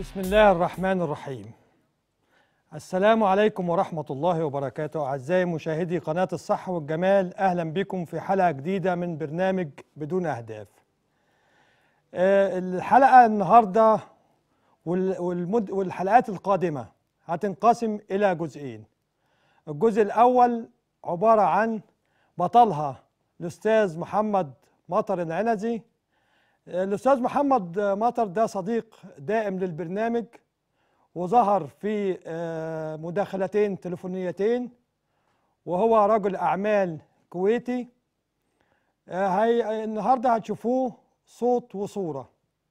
بسم الله الرحمن الرحيم السلام عليكم ورحمة الله وبركاته أعزائي مشاهدي قناة الصحة والجمال أهلا بكم في حلقة جديدة من برنامج بدون أهداف آه، الحلقة النهاردة وال- والمد والحلقات القادمة هتنقسم إلى جزئين الجزء الأول عبارة عن بطلها الأستاذ محمد مطر العنزي الأستاذ محمد مطر ده صديق دائم للبرنامج وظهر في آه، مداخلتين تليفونيتين وهو رجل أعمال كويتي آه، هي النهارده هتشوفوه صوت وصورة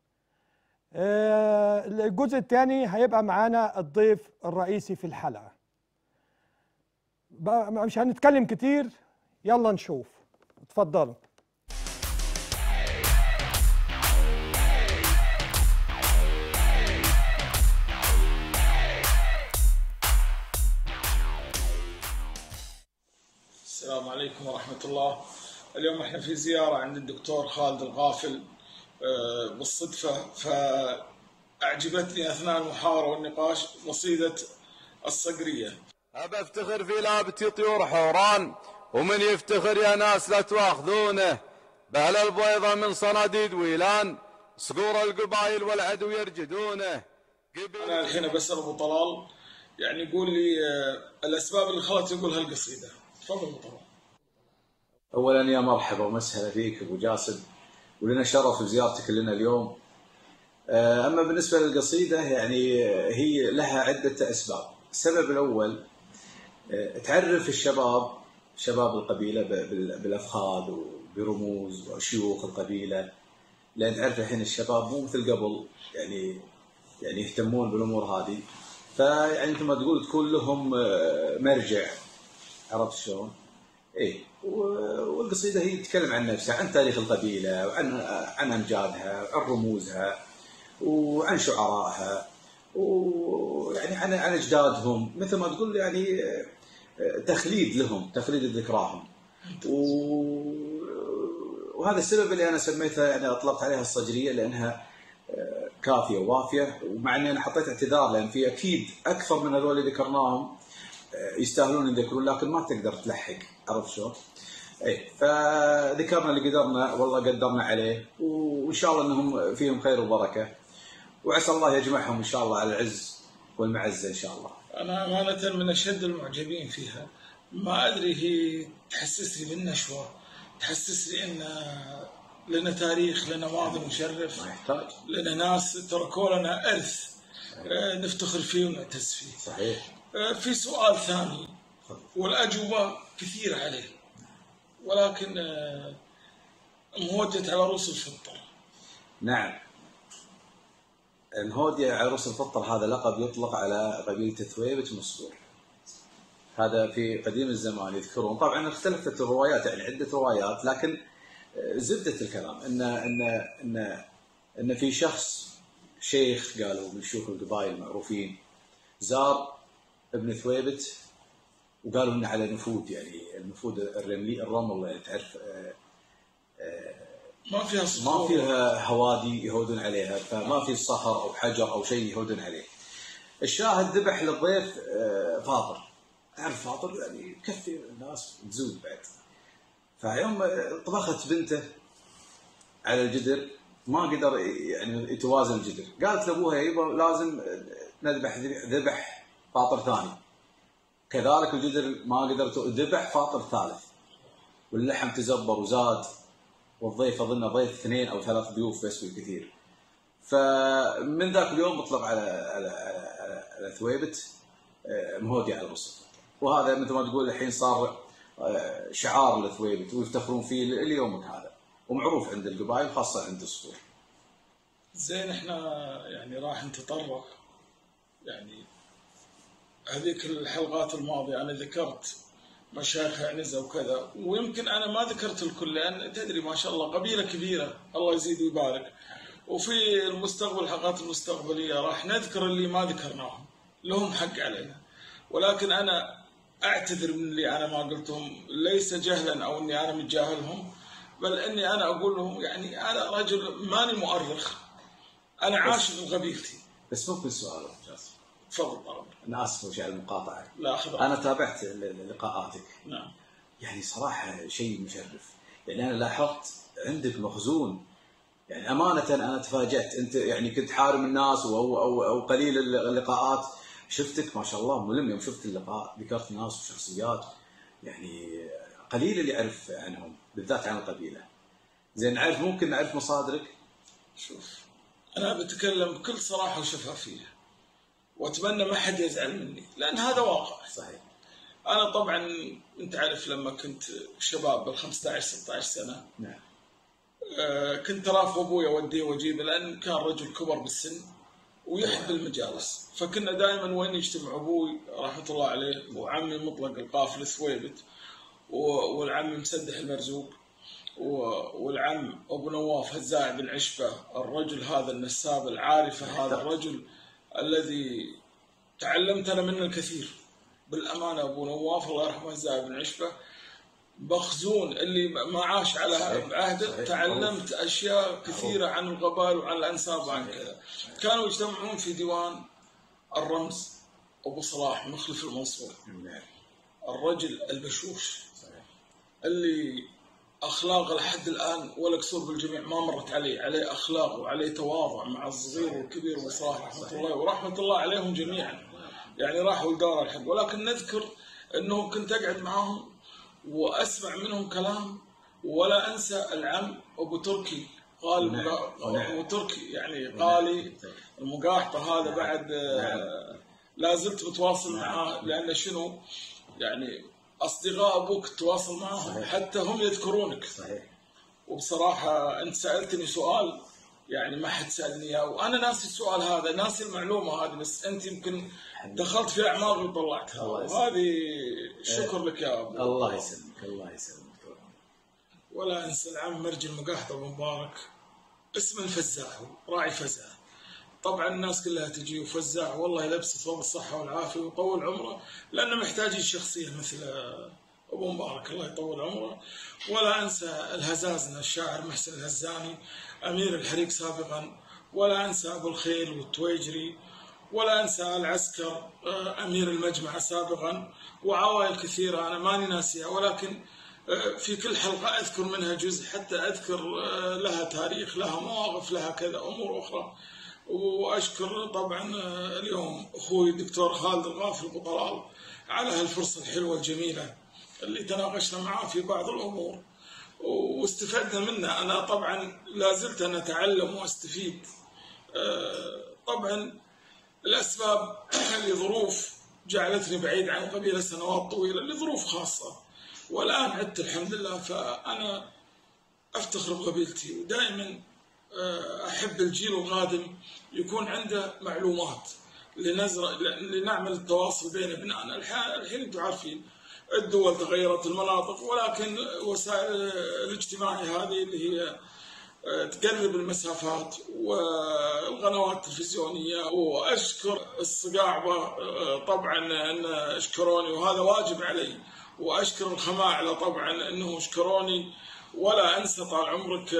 آه، الجزء الثاني هيبقى معانا الضيف الرئيسي في الحلقة بقى مش هنتكلم كتير يلا نشوف اتفضلوا السلام عليكم ورحمة الله اليوم احنا في زيارة عند الدكتور خالد الغافل آه، بالصدفة فأعجبتني أثناء المحاورة والنقاش قصيدة الصقرية أبى افتخر في لابتي طيور حوران ومن يفتخر يا ناس لا تواخذونه بهل البيضة من صناديد ويلان صقور القبايل والعدو يرجدونه قبيل أنا الحين بسأل أبو طلال يعني يقول لي آه، الأسباب اللي خلت يقول هالقصيدة تفضل أبو طلال اولا يا مرحبا ومسهلا فيك ابو جاسم ولنا شرف بزيارتك لنا اليوم آه، اما بالنسبه للقصيده يعني آه، هي لها عده اسباب السبب الاول آه، تعرف الشباب شباب القبيله ب- بال- بالافخاذ وبرموز وشيوخ القبيله لان تعرف الحين الشباب مو مثل قبل يعني يعني يهتمون بالامور هذه فيعني مثل ما تقول تكون لهم آه، مرجع عرفت شلون؟ ايه و- والقصيده هي تتكلم عن نفسها عن تاريخ القبيله وعن عن امجادها وعن رموزها وعن شعرائها ويعني عن عن اجدادهم مثل ما تقول يعني آه، آه، تخليد لهم تخليد ذكراهم و- وهذا السبب اللي انا سميتها يعني اطلقت عليها الصجريه لانها آه، كافيه ووافيه ومع اني انا حطيت اعتذار لان في اكيد اكثر من هذول اللي ذكرناهم يستاهلون يذكرون لكن ما تقدر تلحق عرفت شلون؟ اي فذكرنا اللي قدرنا والله قدرنا عليه وان شاء الله انهم فيهم خير وبركه وعسى الله يجمعهم ان شاء الله على العز والمعزه ان شاء الله. أنا أمانة من أشد المعجبين فيها ما أدري هي تحسسني بالنشوة تحسسني أن لنا تاريخ لنا ماضي مشرف ما يحتاج لنا ناس تركوا لنا إرث آه، نفتخر فيه ونعتز فيه صحيح آه، في سؤال ثاني والأجوبة كثيرة عليه ولكن آه، مهوجة على رؤوس الفطر نعم الهودية عروس الفطر هذا لقب يطلق على قبيلة ثويبة مصدور هذا في قديم الزمان يذكرون طبعا اختلفت الروايات يعني عدة روايات لكن آه، زبدة الكلام ان ان ان ان في شخص شيخ قالوا من شيوخ القبائل المعروفين زار ابن ثويبت وقالوا انه على نفود يعني النفود الرملي الرمل يعني تعرف آه، ما فيها ما صخور فيها هوادي يهودون عليها فما في صخر او حجر او شيء يهودون عليه. الشاهد ذبح للضيف آه، فاطر. تعرف فاطر يعني يكفي الناس تزود بعد. فيوم آه، طبخت بنته على الجدر ما قدر يعني يتوازن الجدر، قالت لابوها يبا لازم نذبح ذبح فاطر ثاني. كذلك الجدر ما قدر ذبح فاطر ثالث. واللحم تزبر وزاد والضيف اظن ضيف اثنين او ثلاث ضيوف بس بالكثير. فمن ذاك اليوم اطلق على على على, على, على ثويبت آه، مهودي على الوسط. وهذا مثل ما تقول الحين صار آه، شعار لثويبت ويفتخرون فيه اليوم هذا. ومعروف عند القبائل خاصه عند الصقور. زين احنا يعني راح نتطرق يعني هذيك الحلقات الماضية أنا ذكرت مشايخ عنزة وكذا ويمكن أنا ما ذكرت الكل لأن تدري ما شاء الله قبيلة كبيرة الله يزيد ويبارك وفي المستقبل الحلقات المستقبلية راح نذكر اللي ما ذكرناهم لهم حق علينا ولكن أنا أعتذر من اللي أنا ما قلتهم ليس جهلا أو أني أنا متجاهلهم بل أني أنا أقول لهم يعني أنا رجل ماني مؤرخ أنا عاشق لقبيلتي بس ممكن سؤال أبو جاسم تفضل طبعا انا اسف وش على المقاطعه لا اخذ انا تابعت ل- ل- لقاءاتك نعم يعني صراحه شيء مشرف يعني انا لاحظت عندك مخزون يعني امانه انا تفاجات انت يعني كنت حارم الناس او او, أو قليل اللقاءات شفتك ما شاء الله ملم يوم شفت اللقاء ذكرت ناس وشخصيات يعني قليل اللي يعرف عنهم بالذات عن القبيله زين نعرف ممكن نعرف مصادرك شوف انا بتكلم بكل صراحه وشفافيه واتمنى ما حد يزعل مني لان هذا واقع صحيح انا طبعا انت عارف لما كنت شباب بال 15 16 سنه نعم آه، كنت رافض ابوي اوديه واجيبه لان كان رجل كبر بالسن ويحب المجالس فكنا دائما وين يجتمع ابوي رحمه الله عليه وعمي مطلق القافل ثويبت و- والعم مسدح المرزوق و- والعم ابو نواف هزاع بن عشبه الرجل هذا النساب العارفه هذا الرجل الذي تعلمت انا منه الكثير بالامانه ابو نواف الله يرحمه هزاع بن عشبه مخزون اللي ما عاش على صحيح. عهده صحيح. تعلمت اشياء كثيره عن القبائل وعن الانساب وعن صحيح. كذا كانوا يجتمعون في ديوان الرمز ابو صلاح مخلف المنصور نعم الرجل البشوش صحيح اللي اخلاقه لحد الان ولا قصور بالجميع ما مرت عليه، عليه اخلاق وعليه تواضع مع الصغير والكبير والصراحه رحمه الله ورحمه الله عليهم جميعا. يعني راحوا لدار الحق ولكن نذكر انهم كنت اقعد معهم واسمع منهم كلام ولا انسى العم ابو تركي قال نعم. نعم. ابو تركي يعني قالي المقاحطه هذا بعد آه، نعم. لا زلت متواصل معاه لان شنو يعني اصدقاء ابوك تواصل معهم صحيح. حتى هم يذكرونك صحيح وبصراحه انت سالتني سؤال يعني ما حد سالني اياه وانا ناسي السؤال هذا ناسي المعلومه هذه بس انت يمكن دخلت في اعماقي وطلعتها الله يسلمك. وهذه شكر لك يا ابو الله يسلمك الله يسلمك دكتور ولا انسى العم مرجي المقاحطه ابو مبارك اسم الفزاع هو، راعي فزع طبعا الناس كلها تجي وفزاع والله يلبسه ثوب الصحه والعافيه ويطول عمره لانه محتاجين شخصيه مثل ابو مبارك الله يطول عمره ولا انسى الهزازنه الشاعر محسن الهزاني امير الحريق سابقا ولا انسى ابو الخيل والتويجري ولا انسى العسكر آه، امير المجمع سابقا وعوائل كثيره انا ماني ناسيها ولكن آه، في كل حلقه اذكر منها جزء حتى اذكر آه، لها تاريخ لها مواقف لها كذا امور اخرى واشكر طبعا آه، اليوم اخوي الدكتور خالد الغافل ابو طلال على هالفرصه الحلوه الجميله اللي تناقشنا معاه في بعض الامور واستفدنا منه انا طبعا لا زلت انا اتعلم واستفيد آه، طبعا الاسباب لظروف جعلتني بعيد عن القبيله سنوات طويله لظروف خاصه والان عدت الحمد لله فانا افتخر بقبيلتي ودائما آه، احب الجيل القادم يكون عنده معلومات لنزرع لنعمل التواصل بين ابنائنا الح- الحين انتم عارفين الدول تغيرت المناطق ولكن وسائل الاجتماعي هذه اللي هي آه، تقرب المسافات والقنوات التلفزيونية وأشكر الصقاعبة آه، طبعا أن اشكروني وهذا واجب علي وأشكر الخماعلة طبعا أنهم اشكروني ولا أنسى طال عمرك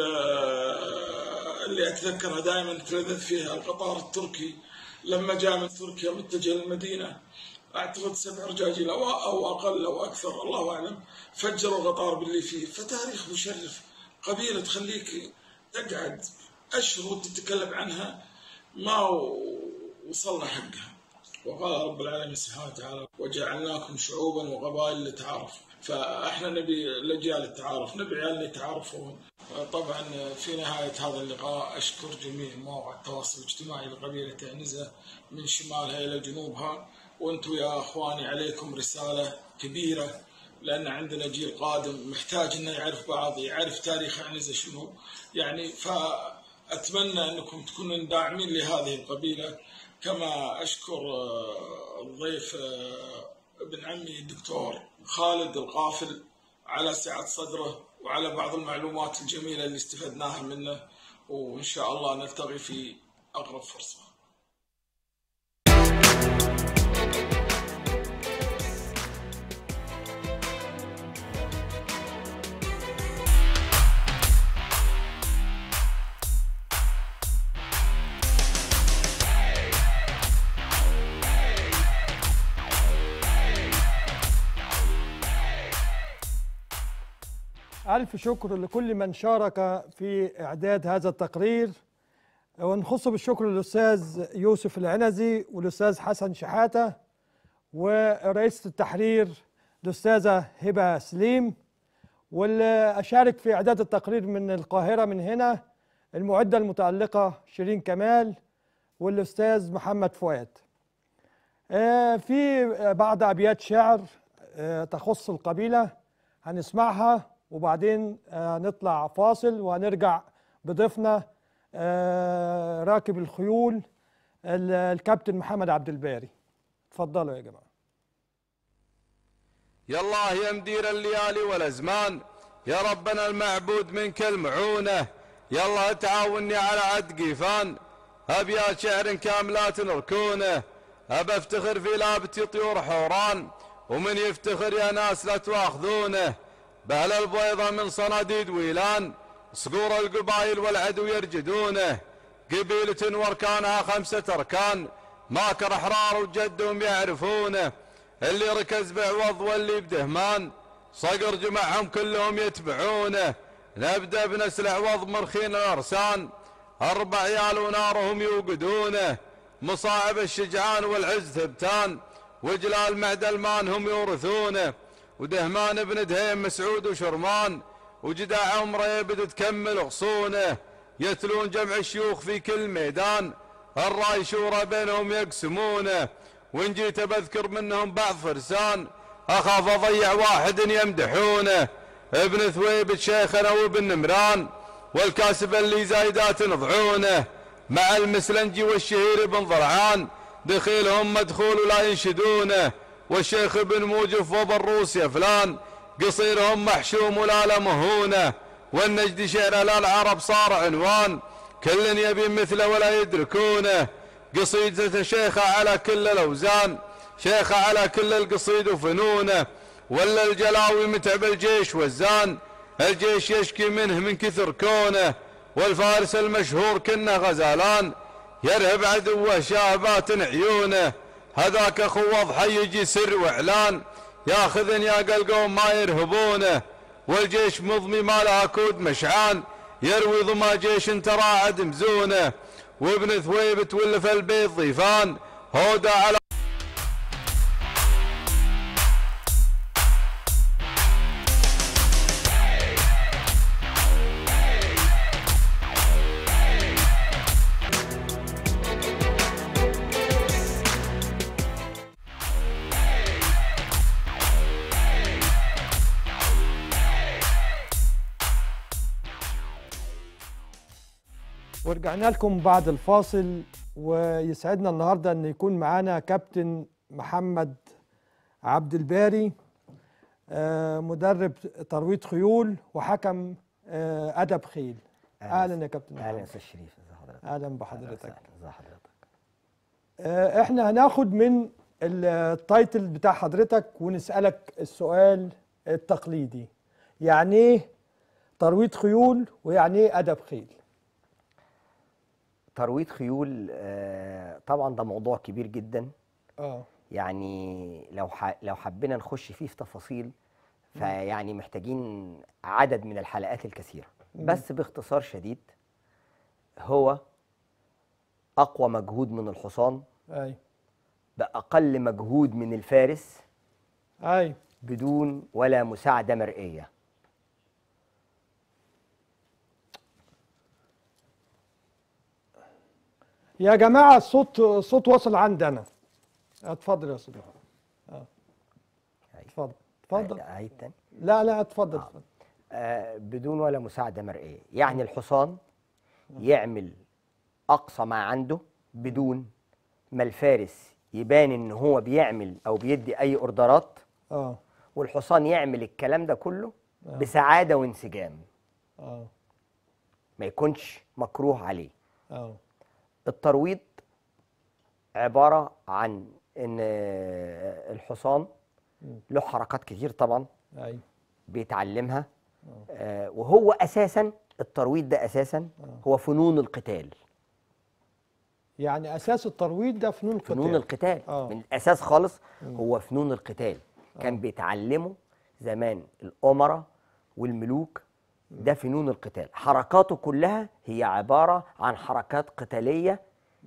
آه، اللي أتذكرها دائما تلذذ فيها القطار التركي لما جاء من تركيا متجه للمدينة اعتقد سبع رجاجيل او او اقل او اكثر الله اعلم فجروا القطار باللي فيه فتاريخ مشرف قبيله تخليك تقعد اشهر وتتكلم عنها ما و- وصلنا حقها وقال رب العالمين سبحانه وتعالى وجعلناكم شعوبا وقبائل لتعارفوا فاحنا نبي الاجيال التعارف نبي عيالنا يتعارفون طبعا في نهايه هذا اللقاء اشكر جميع مواقع التواصل الاجتماعي لقبيله عنزه من شمالها الى جنوبها وانتم يا اخواني عليكم رساله كبيره لان عندنا جيل قادم محتاج انه يعرف بعض يعرف تاريخ عنزه شنو يعني فاتمنى انكم تكونوا داعمين لهذه القبيله كما اشكر آه، الضيف آه، ابن عمي الدكتور خالد القافل على سعه صدره وعلى بعض المعلومات الجميله اللي استفدناها منه وان شاء الله نلتقي في اقرب فرصه ألف شكر لكل من شارك في إعداد هذا التقرير ونخص بالشكر للأستاذ يوسف العنزي والأستاذ حسن شحاتة ورئيسة التحرير الأستاذة هبة سليم واللي أشارك في إعداد التقرير من القاهرة من هنا المعدة المتألقة شيرين كمال والأستاذ محمد فؤاد آه، في بعض أبيات شعر آه، تخص القبيلة هنسمعها وبعدين آه، نطلع فاصل وهنرجع بضيفنا آه، راكب الخيول ال- الكابتن محمد عبد الباري اتفضلوا يا جماعة يا الله يا مدير الليالي والازمان يا ربنا المعبود منك المعونه يا الله تعاوني على عد قيفان ابيات شعر كاملات ركونه ابى افتخر في لابتي طيور حوران ومن يفتخر يا ناس لا تواخذونه بهل البيضة من صناديد ويلان صقور القبايل والعدو يرجدونه قبيلة واركانها خمسة اركان ماكر احرار وجدهم يعرفونه اللي ركز بعوض واللي بدهمان صقر جمعهم كلهم يتبعونه نبدا بنسل عوض مرخين الارسان اربع عيال ونارهم يوقدونه مصاعب الشجعان والعز ثبتان وجلال معدلمان هم يورثونه ودهمان بن دهيم مسعود وشرمان وجدع عمره يبد تكمل غصونه يتلون جمع الشيوخ في كل ميدان الراي شورى بينهم يقسمونه وان جيت بذكر منهم بعض فرسان اخاف اضيع واحد يمدحونه ابن ثويبة شيخنا وابن نمران والكاسب اللي زايدات نضعونه مع المسلنجي والشهير بن ضرعان دخيلهم مدخول ولا ينشدونه والشيخ ابن موجف وبروس يا فلان قصيرهم محشوم ولا لا مهونه والنجد شعر لا العرب صار عنوان كل يبي مثله ولا يدركونه قصيدة شيخة على كل الأوزان شيخة على كل القصيد وفنونه ولا الجلاوي متعب الجيش والزان الجيش يشكي منه من كثر كونه والفارس المشهور كنه غزالان يرهب عدوه شابات عيونه هذاك اخو ضحى يجي سر واعلان ياخذن يا قلقوم ما يرهبونه والجيش مضمي ما لها كود مشعان يروي ضما جيش تراعد مزونه وابن ثويب تولف البيت ضيفان هودا على ورجعنا لكم بعد الفاصل ويسعدنا النهارده ان يكون معانا كابتن محمد عبد الباري آه، مدرب ترويض خيول وحكم آه، ادب خيل اهلا يا كابتن اهلا يا محمد. استاذ شريف ازي حضرتك اهلا أهلاً بحضرتك وسهلاً. ازي حضرتك آه، احنا هناخد من التايتل بتاع حضرتك ونسألك السؤال التقليدي يعني ايه ترويض خيول ويعني ايه ادب خيل ترويض خيول آه، طبعا ده موضوع كبير جدا اه يعني لو ح... لو حبينا نخش فيه في تفاصيل فيعني محتاجين عدد من الحلقات الكثيره بس باختصار شديد هو اقوى مجهود من الحصان اي باقل مجهود من الفارس اي بدون ولا مساعده مرئيه يا جماعة الصوت الصوت وصل عندنا اتفضل يا استاذ محمد. اه اتفضل اتفضل عيد تاني لا لا اتفضل اتفضل آه، بدون ولا مساعدة مرئية يعني الحصان يعمل أقصى ما عنده بدون ما الفارس يبان إن هو بيعمل أو بيدي أي أوردرات اه والحصان يعمل الكلام ده كله بسعادة وانسجام اه ما يكونش مكروه عليه اه الترويض عبارة عن إن آه، الحصان له حركات كتير طبعا اي بيتعلمها آه وهو اساسا الترويض ده اساسا هو فنون القتال يعني اساس الترويض ده فنون القتال فنون القتال آه. من الاساس خالص هو فنون القتال كان بيتعلموا زمان الامراء والملوك ده فنون القتال حركاته كلها هي عباره عن حركات قتاليه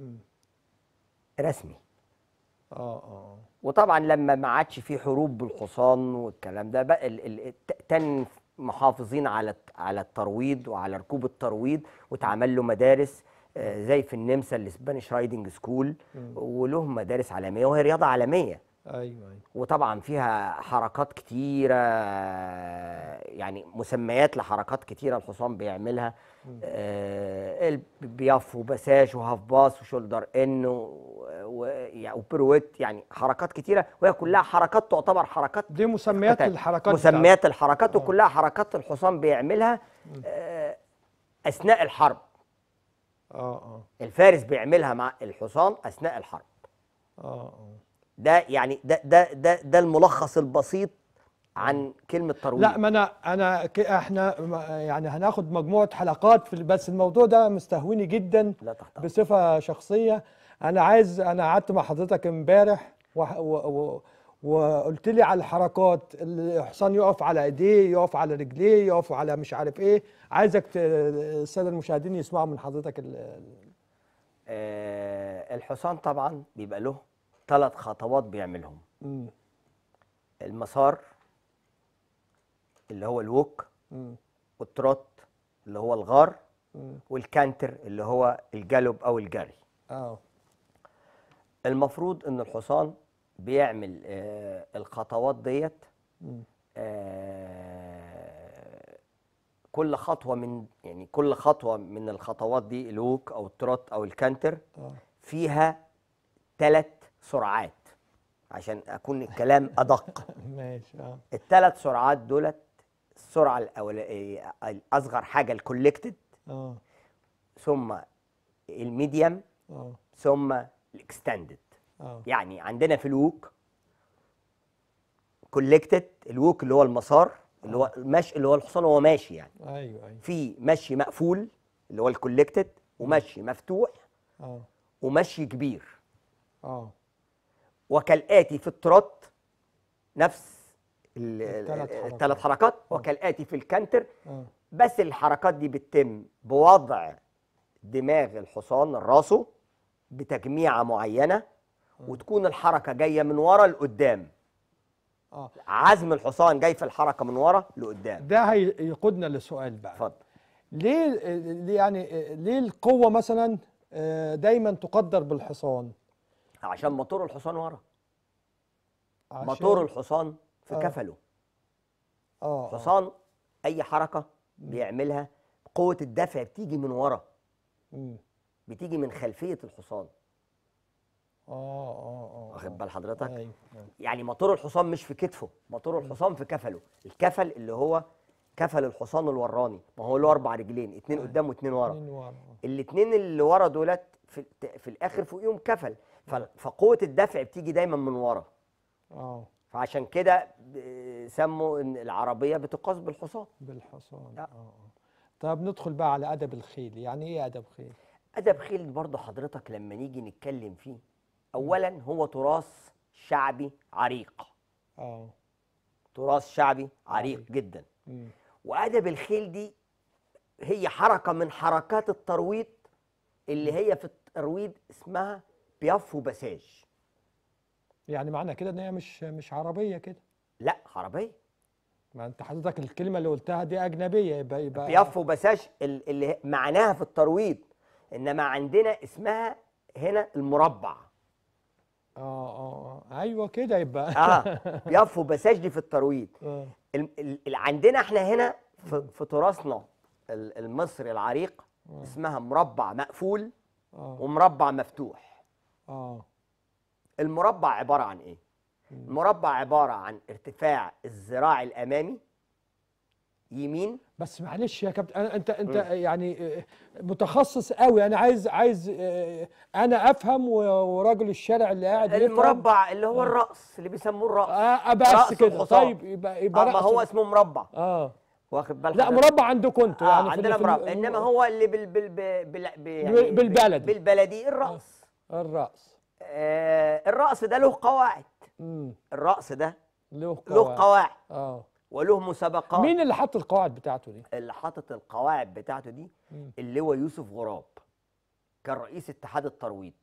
رسمي اه اه وطبعا لما ما عادش في حروب بالحصان والكلام ده بقى ال- ال- الت- تن محافظين على الت- على الترويض وعلى ركوب الترويض واتعمل له مدارس آه، زي في النمسا الاسبانيش رايدنج سكول ولهم مدارس عالميه وهي رياضه عالميه ايوه ايوه وطبعا فيها حركات كتيرة يعني مسميات لحركات كتيرة الحصان بيعملها آه ال- بياف وبساش وهاف باس وشولدر ان و- و- يعني وبرويت يعني حركات كتيرة وهي كلها حركات تعتبر حركات دي مسميات قتال. الحركات مسميات الحركات وكلها حركات الحصان بيعملها آه أثناء الحرب بتاعته. اه اه الفارس بيعملها مع الحصان أثناء الحرب اه اه ده يعني ده ده ده ده الملخص البسيط عن كلمة ترويض لا ما انا انا ك- احنا ما- يعني هناخد مجموعه حلقات في بس الموضوع ده مستهويني جدا لا تحت أمرك. بصفه شخصيه انا عايز انا قعدت مع حضرتك امبارح وح- و- و- وقلت لي على الحركات الحصان يقف على ايديه يقف على رجليه يقف على مش عارف ايه عايزك ت- الساده المشاهدين يسمعوا من حضرتك ال- ال- آه الحصان طبعا بيبقى له ثلاث خطوات بيعملهم مم. المسار اللي هو الوك مم. والتروت اللي هو الغار مم. والكانتر اللي هو الجلب او الجري اه المفروض ان الحصان بيعمل آه الخطوات ديت مم. آه كل خطوه من يعني كل خطوه من الخطوات دي الوك او التروت او الكانتر اه فيها ثلاث سرعات عشان اكون الكلام ادق ماشي اه الثلاث سرعات دولت السرعه الاولانيه الاصغر حاجه الكولكتد اه ثم الميديم اه ثم الاكستندد اه يعني عندنا في الوك كولكتد الوك اللي هو المسار اللي هو المشي اللي هو الحصان وهو ماشي يعني ايوه ايوه في مشي مقفول اللي هو الكولكتد ومشي مفتوح اه ومشي كبير اه وكالآتي في التروت نفس ال- التلات ال- حركات. الثلاث حركات وكالآتي في الكانتر اه بس الحركات دي بتتم بوضع دماغ الحصان راسه بتجميعة معينة وتكون الحركة جاية من ورا لقدام اه عزم الحصان جاي في الحركة من ورا لقدام ده هيقودنا لسؤال بقى اتفضل ليه ليه يعني ليه القوة مثلا آه، دايما تقدر بالحصان عشان موتور الحصان ورا عشان- موتور الحصان في آه. كفله اه آه. الحصان اي حركة بيعملها قوة الدفع بتيجي من ورا مم. بتيجي من خلفية الحصان اه اه اه واخد بال حضرتك أيوة. أيوة. يعني موتور الحصان مش في كتفه موتور الحصان في كفله الكفل اللي هو كفل الحصان الوراني ما هو له اربع رجلين اتنين قدام واتنين ورا اتنين ورا آه. الاتنين اللي ورا دولت في, في الاخر فوقيهم كفل ف- فقوه الدفع بتيجي دايما من ورا اه فعشان كده ب- سموا ان العربيه بتقاس بالحصان بالحصان آه. اه آه. طب ندخل بقى على ادب الخيل يعني ايه ادب خيل ادب خيل برضه حضرتك لما نيجي نتكلم فيه اولا هو تراث شعبي عريق اه تراث شعبي عريق جدا مم. وادب الخيل دي هي حركه من حركات الترويض اللي هي في الترويض اسمها بياف وبساج يعني معنى كده ان هي مش مش عربية كده لا عربيه ما انت حضرتك الكلمة اللي قلتها دي اجنبية يبقى يبقى بياف وبساج ال- اللي معناها في الترويض انما عندنا اسمها هنا المربع اه اه آه. ايوه كده يبقى اه بياف وبساج دي في الترويض آه. ال- ال- اللي عندنا احنا هنا في, في تراثنا ال- المصري العريق اسمها مربع مقفول اه ومربع مفتوح اه المربع عبارة عن ايه؟ المربع عبارة عن ارتفاع الذراع الأمامي يمين بس معلش يا كابتن أنا انت انت يعني آه، متخصص قوي انا عايز عايز آه، انا افهم و- وراجل الشارع اللي قاعد يفهم. المربع اللي هو الرأس اللي بيسموه الرأس اه بس رأس كده الحصان. طيب يبقى يبقى آه ما رأس هو ال- اسمه مربع اه واخد بال لا حضرتك؟ مربع عندكم انتوا آه يعني في ال- عندنا في ال- مربع انما هو اللي بال بال بال بال بال يعني بالبلدي. بالبلدي الرأس الراس آه الرأس ده له قواعد امم الرأس ده له له قواعد قواعد اه وله مسابقات مين اللي حط القواعد بتاعته دي اللي حاطط القواعد بتاعته دي اللي هو يوسف غراب كان رئيس اتحاد الترويض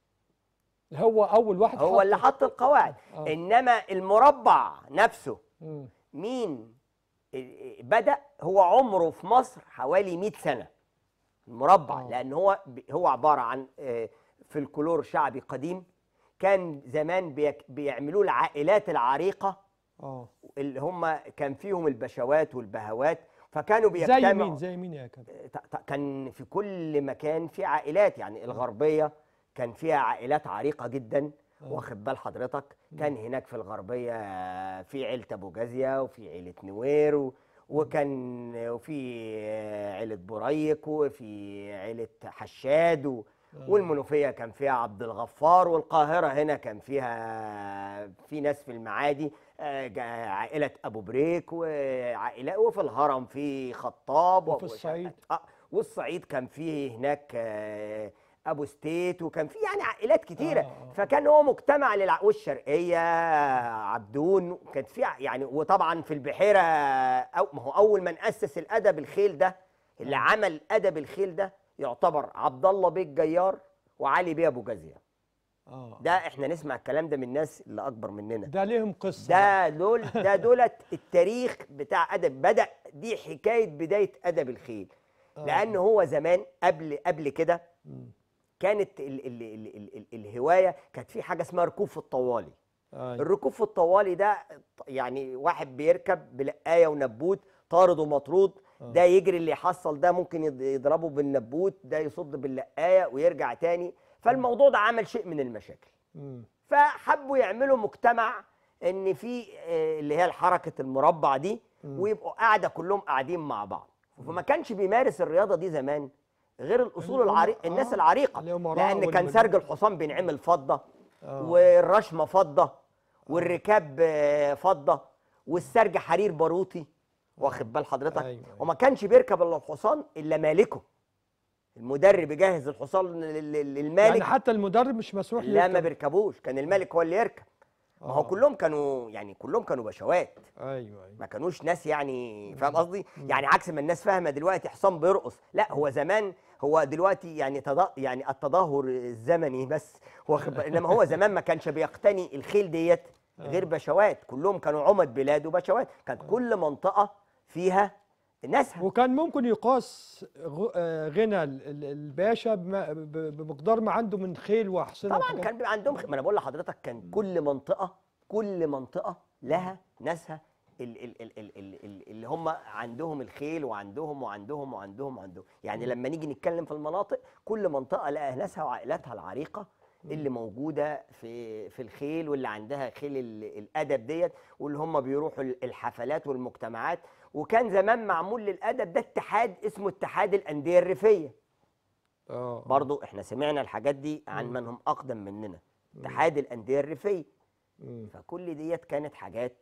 هو اول واحد هو حط- اللي حط القواعد آه. انما المربع نفسه مم. مين ال- بدا هو عمره في مصر حوالي 100 سنه المربع آه. لان هو ب- هو عباره عن آه، فلكلور شعبي قديم كان زمان بيك- بيعملوه العائلات العريقه اه اللي هم كان فيهم البشوات والبهوات فكانوا زي بيجتمعوا مين زي مين يا كابتن ت- ت- كان في كل مكان في عائلات يعني الغربية كان فيها عائلات عريقة جدا واخد بال حضرتك كان هناك في الغربية في عيلة أبو جازية وفي عيلة نوير و- وكان وفي عيلة بريك وفي عيلة حشاد و- والمنوفية كان فيها عبد الغفار والقاهرة هنا كان فيها في ناس في المعادي آه، جا- عائلة أبو بريك وعائلة وفي الهرم في خطاب وفي وأبو الصعيد. اه والصعيد كان فيه هناك آه، ابو ستيت وكان فيه يعني عائلات كتيره آه، آه. فكان هو مجتمع للع... والشرقيه عبدون كانت في ع- يعني وطبعا في البحيره أو ما هو اول من اسس الادب الخيل ده اللي عمل ادب الخيل ده يعتبر عبد الله بيه الجيار وعلي بيه ابو جازيه اه ده احنا نسمع الكلام ده من الناس اللي اكبر مننا ده ليهم قصه بقى. ده دول ده دولت التاريخ بتاع ادب بدا دي حكايه بدايه ادب الخيل لان هو زمان قبل قبل كده كانت ال ال ال ال ال الهوايه كانت في حاجه اسمها ركوب في الطوالي أيوة. الركوب في الطوالي ده يعني واحد بيركب بلقايه ونبوت طارد ومطرود ده يجري اللي يحصل ده ممكن يض- يضربه بالنبوت ده يصد باللقايه ويرجع تاني فالموضوع ده عمل شيء من المشاكل مم. فحبوا يعملوا مجتمع ان في آه، اللي هي الحركه المربع دي ويبقوا قاعده كلهم قاعدين مع بعض فما كانش بيمارس الرياضه دي زمان غير الاصول اللي هم- العريق الناس آه، العريقه الأمراء لان كان والمجنون. سرج الحصان بينعمل فضه آه. والرشمه فضه والركاب آه، فضه والسرج حرير باروتي واخد بال حضرتك أيوة، أيوة. وما كانش بيركب الا الحصان الا مالكه المدرب يجهز الحصان لل- لل- للمالك يعني حتى المدرب مش مسموح لا ما يركب. بيركبوش كان الملك هو اللي يركب ما هو آه. كلهم كانوا يعني كلهم كانوا بشوات ايوه ايوه ما كانوش ناس يعني فاهم قصدي يعني عكس ما الناس فاهمه دلوقتي حصان بيرقص لا هو زمان هو دلوقتي يعني تضا يعني التدهور الزمني بس واخد بالك؟ انما هو زمان ما كانش بيقتني الخيل ديت غير بشوات كلهم كانوا عمد بلاد وبشوات كانت كل منطقه فيها ناسها وكان ممكن يقاس غ- آه، غنى ال- ال- الباشا بما- ب- بمقدار ما عنده من خيل وحصنه طبعا وحاجات. كان بيبقى عندهم خ- ما انا بقول لحضرتك كان كل منطقه كل منطقه لها ناسها ال- ال- ال- ال- ال- ال- اللي هم عندهم الخيل وعندهم وعندهم وعندهم وعندهم يعني لما نيجي نتكلم في المناطق كل منطقه لها ناسها وعائلاتها العريقه اللي موجوده في في الخيل واللي عندها خيل ال- الادب ديت واللي هم بيروحوا ال- الحفلات والمجتمعات وكان زمان معمول للادب ده اتحاد اسمه اتحاد الانديه الريفيه اه برضو احنا سمعنا الحاجات دي عن من هم اقدم مننا اتحاد الانديه الريفيه مم. فكل ديت كانت حاجات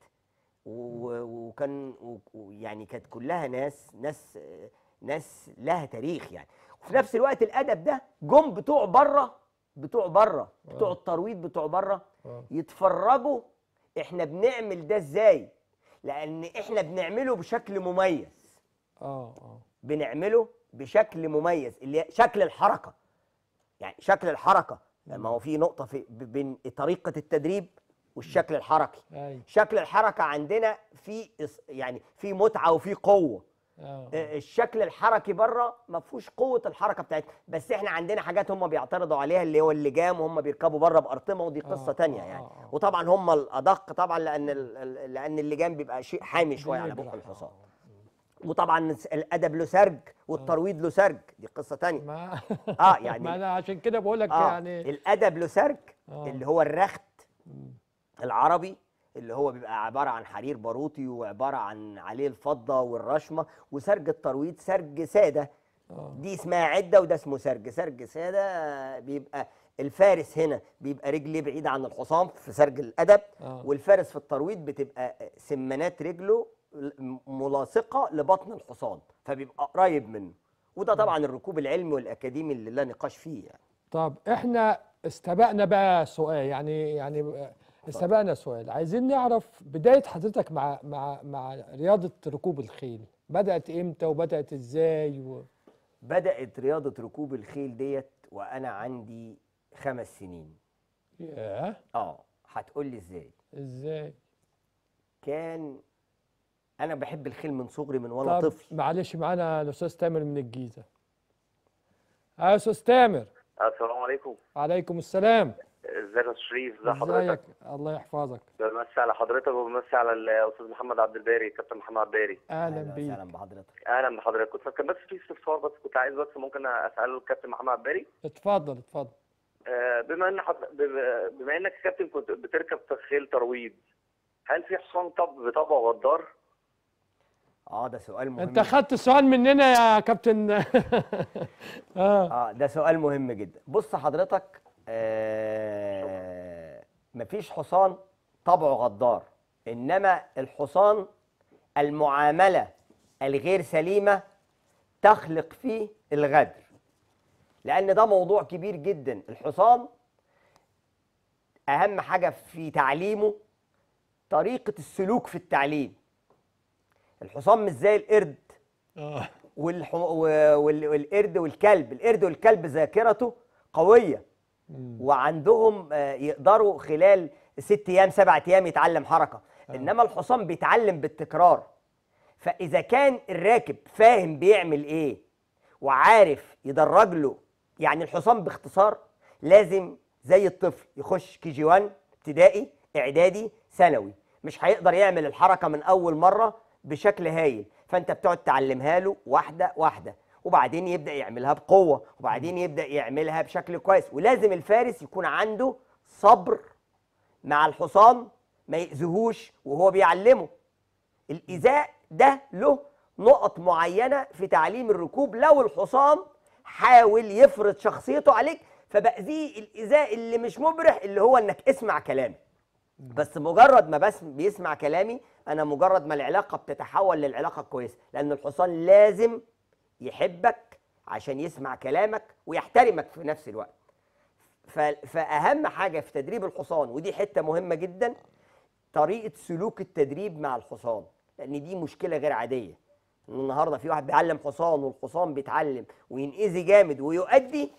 و- وكان و- ويعني كانت كلها ناس ناس آه، ناس لها تاريخ يعني وفي نفس الوقت الادب ده جم بتوع بره بتوع بره بتوع الترويض بتوع بره آه. يتفرجوا احنا بنعمل ده ازاي لان احنا بنعمله بشكل مميز اه اه بنعمله بشكل مميز اللي هي شكل الحركه يعني شكل الحركه ما هو في نقطه في ب- بين طريقه التدريب والشكل الحركي ايوه شكل الحركه عندنا في إص- يعني في متعه وفي قوه اه آه، الشكل الحركي بره ما فيهوش قوه الحركه بتاعتنا بس احنا عندنا حاجات هم بيعترضوا عليها اللي هو اللجام وهم بيركبوا بره بارطمه ودي قصه آه، تانية آه، يعني آه، آه. وطبعا هم الادق طبعا لان ال- ال- لان اللجام بيبقى شيء حامي شويه على بيجرح، بق آه. الحصان وطبعا الادب له سرج والترويض له سرج دي قصه تانية ما اه يعني ما انا عشان كده بقول لك اه يعني الادب له سرج آه. اللي هو الرخت العربي اللي هو بيبقى عباره عن حرير باروتي وعباره عن عليه الفضه والرشمه وسرج الترويض سرج ساده آه. دي اسمها عده وده اسمه سرج سرج ساده بيبقى الفارس هنا بيبقى رجليه بعيده عن الحصان في سرج الادب آه. والفارس في الترويض بتبقى سمانات رجله ملاصقه لبطن الحصان فبيبقى قريب منه وده طبعا الركوب العلمي والاكاديمي اللي لا نقاش فيه يعني طب احنا استبقنا بقى سؤال يعني يعني سبقنا سؤال عايزين نعرف بداية حضرتك مع مع مع رياضة ركوب الخيل بدأت امتى وبدأت ازاي و... بدات رياضه ركوب الخيل ديت وانا عندي خمس سنين ياه اه هتقول لي ازاي ازاي كان انا بحب الخيل من صغري من وانا طب طفل معلش معانا الاستاذ تامر من الجيزة اه يا استاذ تامر السلام عليكم عليكم السلام ازيك يا أستاذ شريف ازي حضرتك ازيك الله يحفظك بمسي على حضرتك وبمسي على الاستاذ محمد عبد الباري كابتن محمد عبد الباري اهلا اهلا بيك وسهلا بحضرتك اهلا بحضرتك كنت كان بس في استفسار بس كنت عايز بس ممكن اساله الكابتن محمد عبد الباري اتفضل اتفضل آه، بما ان حض... بما- بما انك يا كابتن كنت بتركب خيل ترويض هل في حصان طب بطبعه غدار؟ اه ده سؤال مهم انت خدت السؤال مننا يا كابتن اه اه ده سؤال مهم جدا بص حضرتك آه مفيش حصان طبعه غدار انما الحصان المعامله الغير سليمه تخلق فيه الغدر لان ده موضوع كبير جدا الحصان اهم حاجه في تعليمه طريقه السلوك في التعليم الحصان مش زي القرد اه والح... و- وال... والقرد والكلب القرد والكلب ذاكرته قوية وعندهم آه، يقدروا خلال ست أيام سبعة أيام يتعلم حركة إنما الحصان بيتعلم بالتكرار فإذا كان الراكب فاهم بيعمل إيه وعارف يدرج له يعني الحصان باختصار لازم زي الطفل يخش كي جي 1 ابتدائي اعدادي ثانوي مش هيقدر يعمل الحركه من اول مره بشكل هايل فانت بتقعد تعلمها له واحده واحده وبعدين يبدا يعملها بقوه وبعدين يبدا يعملها بشكل كويس ولازم الفارس يكون عنده صبر مع الحصان ما يأذيهوش وهو بيعلمه الإيذاء ده له نقط معينة في تعليم الركوب لو الحصان حاول يفرض شخصيته عليك فبأذيه الإيذاء اللي مش مبرح اللي هو إنك اسمع كلامي بس مجرد ما بس بيسمع كلامي أنا مجرد ما العلاقة بتتحول للعلاقة الكويسة لأن الحصان لازم يحبك عشان يسمع كلامك ويحترمك في نفس الوقت ف- فأهم حاجة في تدريب الحصان ودي حتة مهمة جدا طريقه سلوك التدريب مع الحصان لان دي مشكله غير عاديه إن النهارده في واحد بيعلم حصان والحصان بيتعلم وينأذي جامد ويؤدي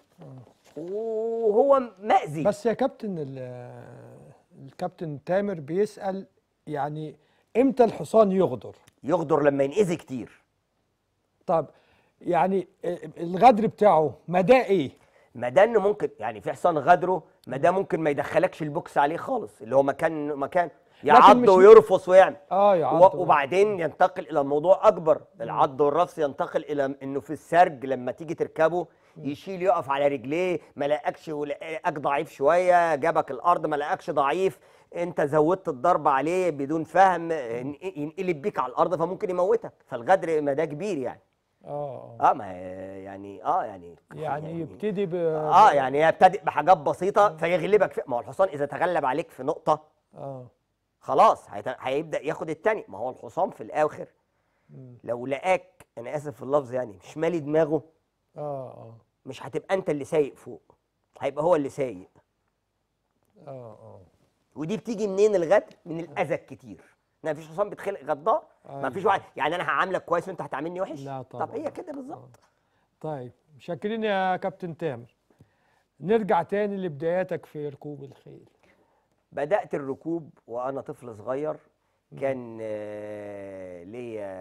وهو مأذي بس يا كابتن ال- الكابتن تامر بيسأل يعني امتى الحصان يغدر يغدر لما ينأذي كتير طب يعني الغدر بتاعه مداه ايه ما ده انه ممكن يعني في حصان غدره ما ده ممكن ما يدخلكش البوكس عليه خالص اللي هو مكان مكان مش- يعض ويرفص ويعمل اه يا و- وبعدين ينتقل الى موضوع اكبر العض والرفس ينتقل الى انه في السرج لما تيجي تركبه يشيل يقف على رجليه ما لقاكش ولقاك ضعيف شويه جابك الارض ما لقاكش ضعيف انت زودت الضرب عليه بدون فهم ين- ينقلب بيك على الارض فممكن يموتك فالغدر ما ده كبير يعني اه اه ما هي- يعني اه يعني يعني يبتدي ب اه يعني يبتدئ بحاجات بسيطه فيغلبك في ما هو الحصان اذا تغلب عليك في نقطه اه خلاص هيت- هيبدا ياخد التاني ما هو الحصان في الاخر لو لقاك انا اسف في اللفظ يعني مش مالي دماغه اه اه مش هتبقى انت اللي سايق فوق هيبقى هو اللي سايق اه اه ودي بتيجي منين الغدر من الاذى الكتير ما فيش حصان بيتخلق غدار ما فيش أيوة. واحد يعني انا هعاملك كويس وانت هتعاملني وحش لا طب طبعاً. هي كده بالظبط طيب مشكرين يا كابتن تامر نرجع تاني لبداياتك في ركوب الخيل بدات الركوب وانا طفل صغير كان آه، ليا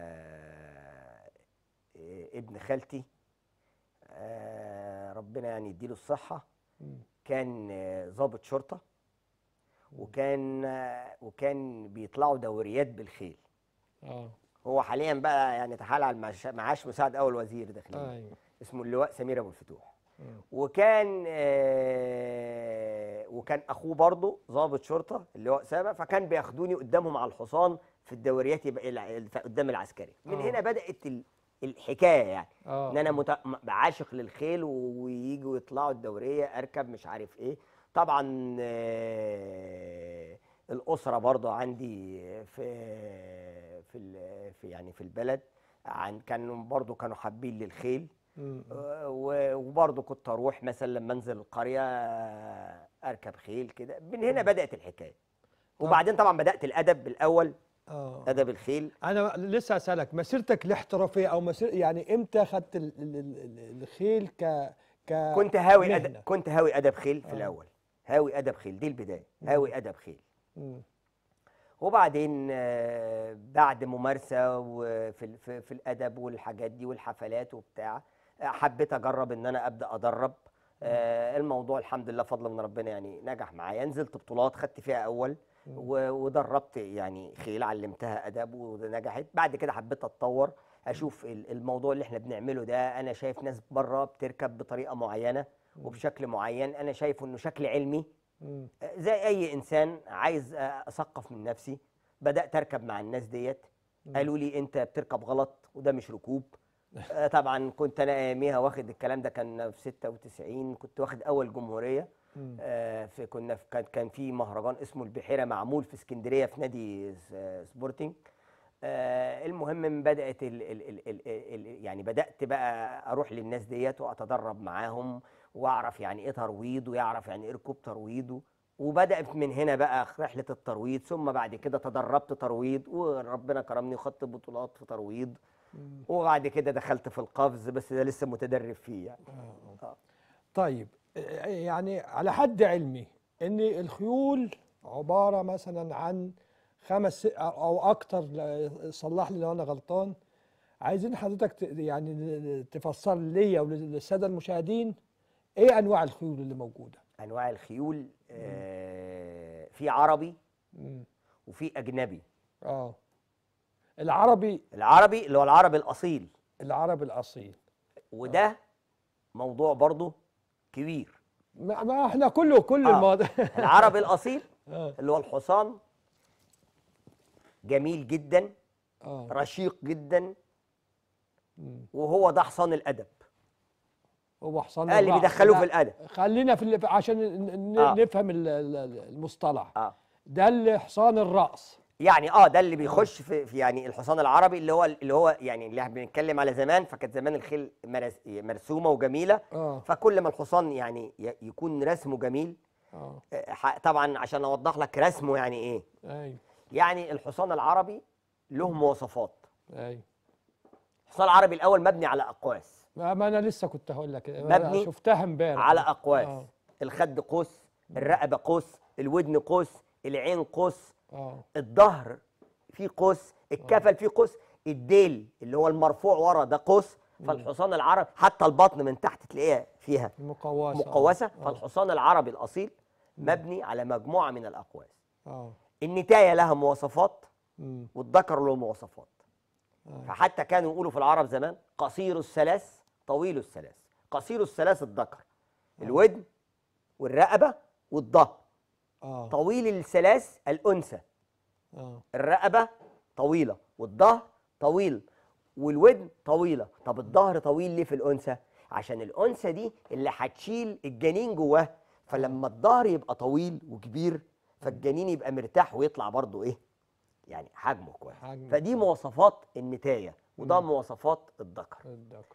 آه، ابن خالتي آه، ربنا يعني يديله الصحه كان آه، ضابط شرطه وكان آه، وكان بيطلعوا دوريات بالخيل اه هو حاليا بقى يعني تحال على المعاش- معاش مساعد اول وزير داخليه ايوه اسمه اللواء سمير ابو الفتوح وكان آه وكان اخوه برضه ضابط شرطه اللي هو اسامه فكان بياخدوني قدامهم على الحصان في الدوريات يبقى الع- الف- قدام العسكري من آه. هنا بدات ال- الحكايه يعني اه ان انا مت... م- عاشق للخيل و- ويجوا يطلعوا الدوريه اركب مش عارف ايه طبعا آه، الاسره برضو عندي في في ال- في يعني في البلد عن كانوا برضو كانوا حابين للخيل مم. آه، و- وبرضو كنت اروح مثلا لما انزل القريه آه، اركب خيل كده من هنا بدات الحكايه وبعدين طبعا بدات الادب الاول اه ادب الخيل انا لسه اسالك مسيرتك الاحترافيه او مسير يعني امتى خدت ال- ال- ال- الخيل ك ك كنت هاوي مهنة؟ أدب كنت هاوي ادب خيل في آه. الاول هاوي ادب خيل دي البدايه هاوي ادب خيل مم. وبعدين آه، بعد ممارسه وفي ال- في, في الادب والحاجات دي والحفلات وبتاع آه، حبيت اجرب ان انا ابدا ادرب آه، الموضوع الحمد لله فضل من ربنا يعني نجح معايا نزلت بطولات خدت فيها اول و- ودربت يعني خيل علمتها ادب ونجحت بعد كده حبيت اتطور اشوف ال- الموضوع اللي احنا بنعمله ده انا شايف ناس بره بتركب بطريقه معينه وبشكل معين انا شايفه انه شكل علمي مم. زي اي انسان عايز اثقف من نفسي بدات اركب مع الناس ديت قالوا لي انت بتركب غلط وده مش ركوب آه، طبعا كنت انا اياميها واخد الكلام ده كان في 96 كنت واخد اول جمهوريه مم. آه، في كنا في كان كان في مهرجان اسمه البحيره معمول في اسكندريه في نادي س- سبورتنج آه، المهم بدات ال ال ال ال ال يعني بدات بقى اروح للناس ديت واتدرب معاهم واعرف يعني ايه ترويض ويعرف يعني ايه ركوب ترويض و- وبدات من هنا بقى رحله الترويض ثم بعد كده تدربت ترويض وربنا كرمني وخدت بطولات في ترويض وبعد كده دخلت في القفز بس ده لسه متدرب فيه يعني طيب آه، يعني على حد علمي ان الخيول عباره مثلا عن خمس او اكتر لا- صلح لي لو انا غلطان عايزين حضرتك ت- يعني تفسر لي وللساده المشاهدين ايه انواع الخيول اللي موجوده انواع الخيول آه، في عربي مم. وفي اجنبي اه العربي العربي اللي هو العربي الاصيل العربي الاصيل وده موضوع برضه كبير ما, ما احنا كله كل آه. المواضيع العربي الاصيل اه اللي هو الحصان جميل جدا اه رشيق جدا مم. وهو ده حصان الادب هو حصان آه، اللي الرعد. بيدخلوه في لا، الادب خلينا في اللي عشان ن- ن- آه. نفهم ال- ال- المصطلح اه ده اللي حصان الراس يعني اه ده اللي بيخش في, في يعني الحصان العربي اللي هو اللي هو يعني اللي احنا بنتكلم على زمان فكانت زمان الخيل مرس- مرسومه وجميله اه فكل ما الحصان يعني ي- يكون رسمه جميل اه آه، ح- طبعا عشان اوضح لك رسمه يعني ايه ايوه يعني الحصان العربي له مواصفات ايوه الحصان العربي الاول مبني على اقواس ما ما انا لسه كنت هقول لك أنا مبني شفتها امبارح على اقواس اه الخد قوس الرقبه قوس الودن قوس العين قوس اه الظهر فيه قوس الكفل فيه قوس الديل اللي هو المرفوع ورا ده قوس فالحصان العربي حتى البطن من تحت تلاقيها فيها مقوسه مقوسه اه فالحصان العربي الاصيل مبني على مجموعه من الاقواس اه النتايه لها مواصفات مم. والذكر له مواصفات آه. فحتى كانوا يقولوا في العرب زمان قصير الثلاث طويل الثلاث قصير الثلاث الذكر الودن والرقبه والظهر اه طويل الثلاث الانثى اه الرقبه طويله والظهر طويل والودن طويله طب الظهر طويل ليه في الانثى عشان الانثى دي اللي هتشيل الجنين جواه فلما الظهر يبقى طويل وكبير فالجنين يبقى مرتاح ويطلع برضه ايه يعني حجمه كويس حجمه فدي مواصفات النتايه وده مواصفات الذكر الذكر.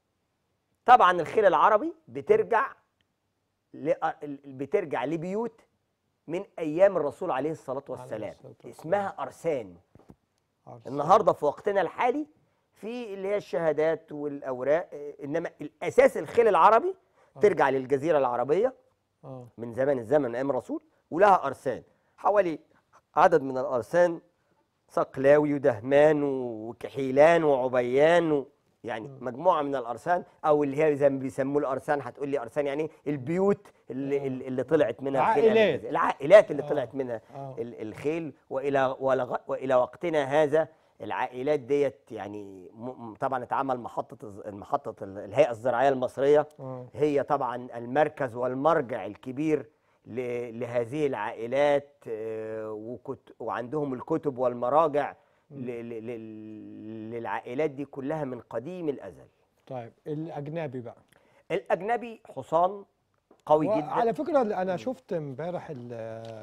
طبعا الخيل العربي بترجع ل... بترجع لبيوت من ايام الرسول عليه الصلاه والسلام الصلاة والسلام. اسمها ارسان عرس. النهارده في وقتنا الحالي في اللي هي الشهادات والاوراق آه، انما الاساس الخيل العربي ترجع للجزيره العربيه اه من زمان الزمن من ايام الرسول ولها ارسان حوالي عدد من الارسان صقلاوي ودهمان وكحيلان وعبيان و يعني مجموعه من الارسان او اللي هي زي ما بيسموه الارسان هتقول لي ارسان يعني إيه؟ البيوت اللي, اللي اللي طلعت منها الخيل العائلات. الجزائرية. العائلات اللي آه. طلعت منها آه. ال- الخيل والى ولغ- والى وقتنا هذا العائلات ديت يعني م- م- طبعا اتعمل محطه الز- محطه ال- الهيئه الزراعيه المصريه اه هي طبعا المركز والمرجع الكبير ل- لهذه العائلات آه، وكت- وعندهم الكتب والمراجع ل- ل- ل- للعائلات دي كلها من قديم الازل طيب الاجنبي بقى الاجنبي حصان قوي جدا على فكره انا شفت امبارح ال-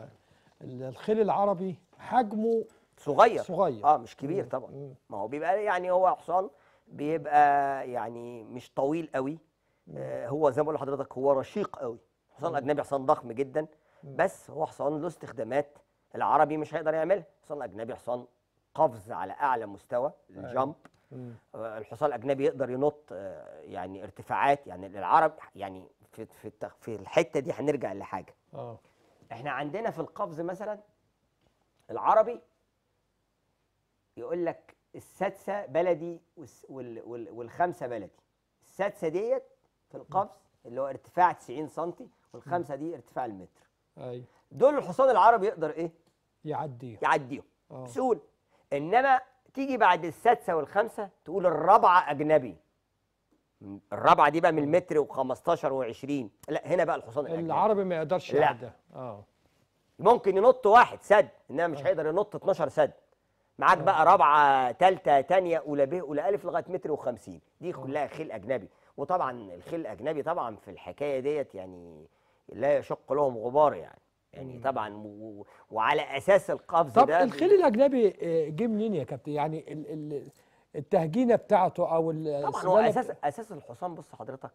ال- الخيل العربي حجمه صغير صغير. اه مش كبير مم. طبعا مم. ما هو بيبقى يعني هو حصان بيبقى يعني مش طويل قوي آه هو زي ما بقول لحضرتك هو رشيق قوي الحصان الاجنبي حصان ضخم جدا بس هو حصان له استخدامات العربي مش هيقدر يعملها الحصان الاجنبي حصان قفز على اعلى مستوى الجامب آه، الحصان الاجنبي يقدر ينط آه، يعني ارتفاعات يعني العرب يعني في في التخ- في الحته دي هنرجع لحاجه اه احنا عندنا في القفز مثلا العربي يقول لك السادسه بلدي والس- وال- وال- والخمسه بلدي السادسه ديت في القفز اللي هو ارتفاع 90 سم والخمسه دي ارتفاع المتر اي دول الحصان العربي يقدر ايه يعدي يعديهم آه. بسهوله انما تيجي بعد السادسه والخامسه تقول الرابعه اجنبي م- الرابعه دي بقى من المتر و15 و20 لا هنا بقى الحصان الاجنبي العربي ما يقدرش لا. يعدي اه ممكن ينط واحد سد انما مش هيقدر ينط 12 سد معاك بقى رابعه ثالثه ثانيه اولى ب اولى الف لغايه متر و50 دي كلها خيل اجنبي وطبعا الخيل الاجنبي طبعا في الحكايه ديت يعني لا يشق لهم غبار يعني يعني طبعا و- و- وعلى اساس القفز طب ده الخيل الاجنبي آه، جه منين يا كابتن يعني ال- ال- التهجينه بتاعته او ال- طبعا هو السلالة اساس اساس الحصان بص حضرتك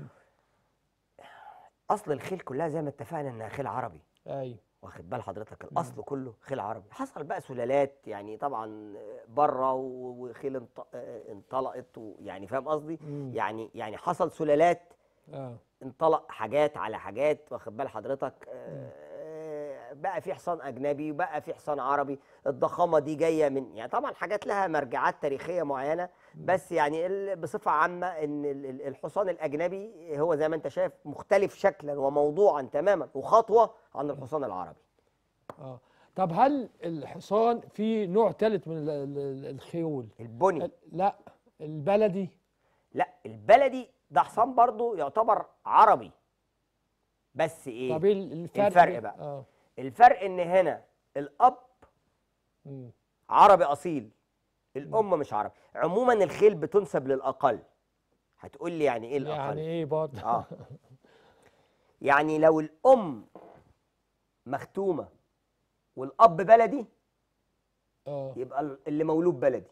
اصل الخيل كلها زي ما اتفقنا انها خيل عربي اي واخد بال حضرتك الاصل كله خيل عربي حصل بقى سلالات يعني طبعا بره و- وخيل انط- انطلقت و- يعني فاهم قصدي يعني يعني حصل سلالات اه انطلق حاجات على حاجات واخد بال حضرتك آه، بقى في حصان اجنبي وبقى في حصان عربي الضخامه دي جايه من يعني طبعا حاجات لها مرجعات تاريخيه معينه بس يعني ال- بصفه عامه ان ال- ال- الحصان الاجنبي هو زي ما انت شايف مختلف شكلا وموضوعا تماما وخطوه عن الحصان العربي اه طب هل الحصان في نوع ثالث من ال- ال- الخيول البني ال- لا البلدي لا البلدي ده حصان برضو يعتبر عربي بس ايه طب ايه الفرق الفرق بين- بقى. اه الفرق ان هنا الاب مم. عربي اصيل الام مش عربي عموما الخيل بتنسب للاقل هتقول لي يعني ايه الاقل يعني ايه برضه اه يعني لو الام مختومه والاب بلدي اه يبقى اللي مولود بلدي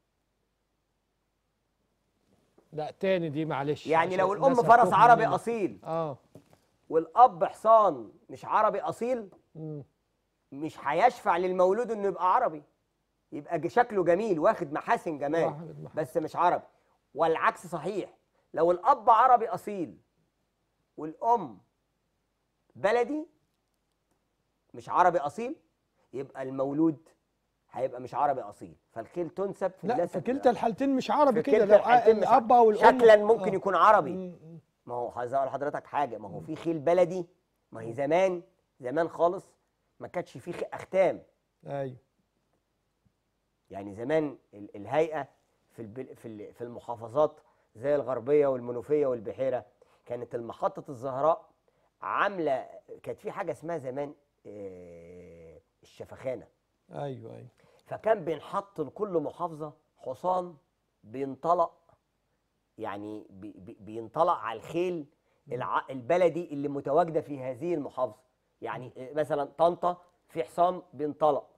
لا تاني دي معلش يعني عشان لو الام الناس فرس هتتوه عربي مننا. اصيل اه والاب حصان مش عربي اصيل مم. مش هيشفع للمولود انه يبقى عربي يبقى ج- شكله جميل واخد محاسن جمال واخد محاسن. بس مش عربي والعكس صحيح لو الاب عربي اصيل والام بلدي مش عربي اصيل يبقى المولود هيبقى مش عربي اصيل فالخيل تنسب في لا النسب في كلتا الحالتين مش عربي في كده كلتا لو الحالتين مش الاب عربي. او الام شكلا ممكن آه. يكون عربي مم. ما هو عايز اقول لحضرتك حاجه ما هو في خيل بلدي ما هي زمان زمان خالص ما كانش في خ- اختام ايوه يعني زمان ال- الهيئه في البل- في ال- في المحافظات زي الغربيه والمنوفيه والبحيره كانت المحطه الزهراء عامله كانت في حاجه اسمها زمان آه، الشفخانه ايوه ايوه فكان بينحط لكل محافظه حصان بينطلق يعني بي بي بينطلق على الخيل الع البلدي اللي متواجده في هذه المحافظه يعني آه، مثلا طنطا في حصان بينطلق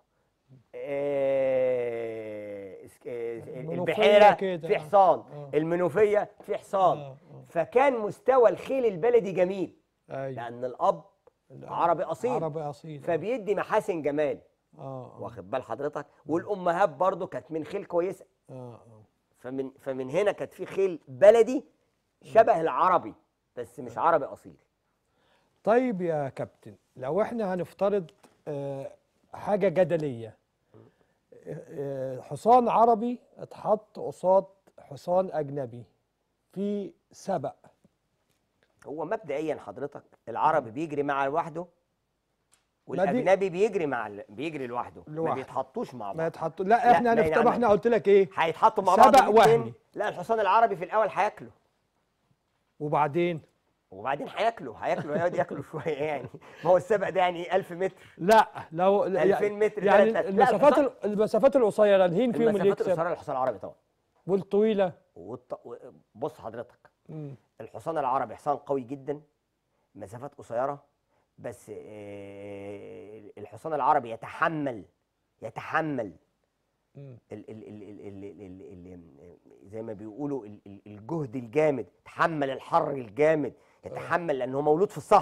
آه، اسك- آه، المنوفية البحيره كده، في آه. حصان آه. المنوفيه في حصان آه، آه. فكان مستوى الخيل البلدي جميل ايوه لان الاب الأب عربي اصيل عربي اصيل فبيدي محاسن جمال اه اه واخد بال حضرتك والامهات برضو كانت من خيل كويسه اه اه فمن فمن هنا كانت في خيل بلدي شبه العربي بس مش عربي اصيل طيب يا كابتن لو احنا هنفترض آه، حاجة جدلية آه، آه، حصان عربي اتحط قصاد حصان أجنبي في سبق هو مبدئيا حضرتك العربي بيجري مع لوحده ما دي- والاجنبي بيجري مع ال- بيجري لوحده ما لوحده. بيتحطوش مع ما بعض يتحطوا لا لا، احنا ما هنفترض يعني- احنا قلت لك ايه هيتحطوا مع بعض سبق الاتنين. وهمي. لا الحصان العربي في الاول هياكله وبعدين وبعدين هياكله هياكله هيقعد ياكله شويه يعني ما هو السبق ده يعني 1000 متر لا لو 2000 متر، يعني تلات- لا، المسافات الحصان- ال- المسافات القصيرة الهين فيهم اللي المسافات يكسب القصيره للحصان العربي طبعا والطويلة والط... و- بص حضرتك مم. الحصان العربي حصان قوي جدا مسافات قصيره بس آه، الحصان العربي يتحمل يتحمل مم. ال ال ال ال ال ال ال ال زي ما بيقولوا ال ال الجهد الجامد يتحمل الحر الجامد يتحمل لانه مولود في الصحراء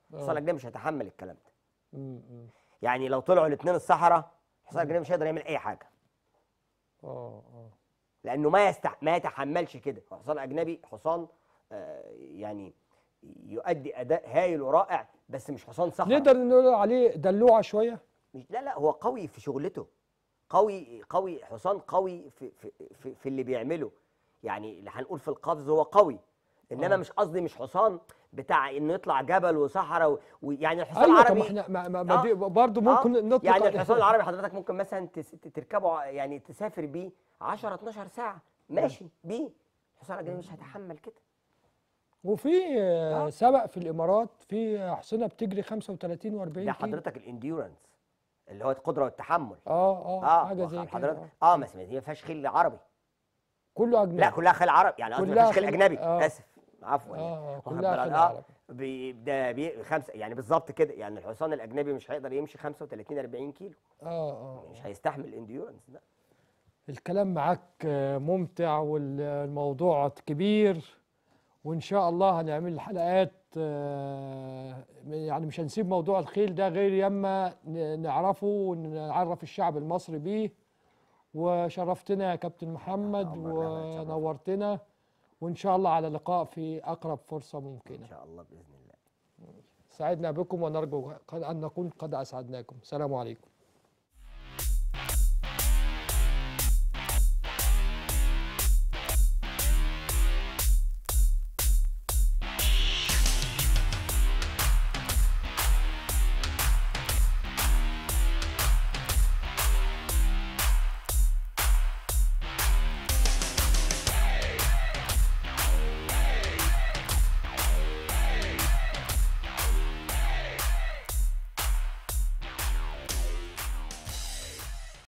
الحصان الاجنبي مش هيتحمل الكلام ده مم، مم. يعني لو طلعوا الاثنين الصحراء الحصان الاجنبي مش هيقدر يعمل اي حاجه اه اه لانه ما يستح... ما يتحملش كده هو حصان اجنبي حصان آه يعني يؤدي اداء هايل ورائع بس مش حصان صحراء نقدر نقول عليه دلوعه شويه مش لا لا هو قوي في شغلته قوي قوي حصان قوي في في في, في اللي بيعمله يعني اللي هنقول في القفز هو قوي انما آه. مش قصدي مش حصان بتاع انه يطلع جبل وصحراء و- ويعني الحصان ايوه طب العربي ما احنا ما, ما, ما آه. دي برضه ممكن آه. نطلق يعني عليه- الحصان العربي حضرتك ممكن مثلا تس- تركبه يعني تسافر بيه 10 12 ساعه ماشي بيه الحصان الاجنبي مش هيتحمل كده وفي آه، آه. سبق في الامارات في حصنه بتجري 35 و40 ده كيلو حضرتك الانديورنس اللي هو القدره والتحمل اه اه اه حاجه زي كده حضرتك آه. اه بس دي ما فيهاش خيل عربي كله اجنبي لا كلها خيل عربي يعني قصدي ما كلها فيهاش خيل خيل- اجنبي آه. اسف عفوا يعني. اه واخد كلها بالك؟ خيل آه. عربي بي ده بي خمسه يعني بالظبط كده يعني الحصان الاجنبي مش هيقدر يمشي 35 40 كيلو اه اه مش هيستحمل الانديورنس ده الكلام معاك آه، ممتع والموضوع كبير وان شاء الله هنعمل حلقات آه، يعني مش هنسيب موضوع الخيل ده غير يما ن- نعرفه ونعرف الشعب المصري بيه وشرفتنا يا كابتن محمد عمر، أنا اتشرفت. ونورتنا وان شاء الله على لقاء في اقرب فرصه ان ممكنه شاء الله باذن الله سعدنا بكم ونرجو ان نكون قد اسعدناكم السلام عليكم